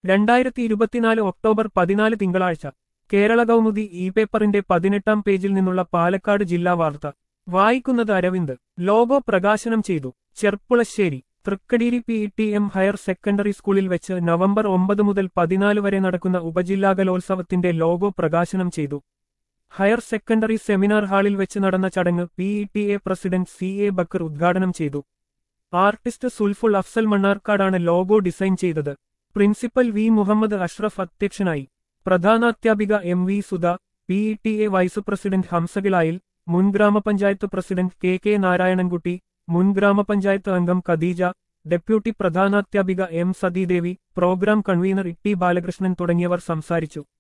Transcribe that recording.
രണ്ടായിരത്തി ഇരുപത്തിനാല് ഒക്ടോബർ പതിനാല് തിങ്കളാഴ്ച കേരള കൗമുദി ഇ പേപ്പറിന്റെ പതിനെട്ടാം പേജിൽ നിന്നുള്ള പാലക്കാട് ജില്ലാ വാർത്ത വായിക്കുന്നത് അരവിന്ദ് ലോഗോ പ്രകാശനം ചെയ്തു Cherpulassery Thrikkadeeri P T M higher secondary സ്കൂളിൽ വെച്ച് നവംബർ ഒമ്പത് മുതൽ പതിനാല് വരെ നടക്കുന്ന ഉപജില്ലാകലോത്സവത്തിന്റെ ലോഗോ പ്രകാശനം ചെയ്തു ഹയർ സെക്കൻഡറി സെമിനാർ ഹാളിൽ വെച്ച് നടന്ന ചടങ്ങ് P E T A president C A Bakkar ഉദ്ഘാടനം ചെയ്തു ആർട്ടിസ്റ്റ് സുൽഫുൾ അഫ്സൽ മണ്ണാർക്കാടാണ് ലോഗോ ഡിസൈൻ ചെയ്തത് പ്രിൻസിപ്പൽ വി മുഹമ്മദ് അഷ്റഫ് അധ്യക്ഷനായി പ്രധാനാധ്യാപിക M V Sudha P E T A vice president Hamsakilayil മുൻ ഗ്രാമപഞ്ചായത്ത് പ്രസിഡന്റ് കെ കെ നാരായണൻകുട്ടി മുൻ ഗ്രാമപഞ്ചായത്ത് അംഗം ഖദീജ ഡെപ്യൂട്ടി പ്രധാനാധ്യാപിക M Sathidevi programme convener E T Balakrishnan തുടങ്ങിയവർ സംസാരിച്ചു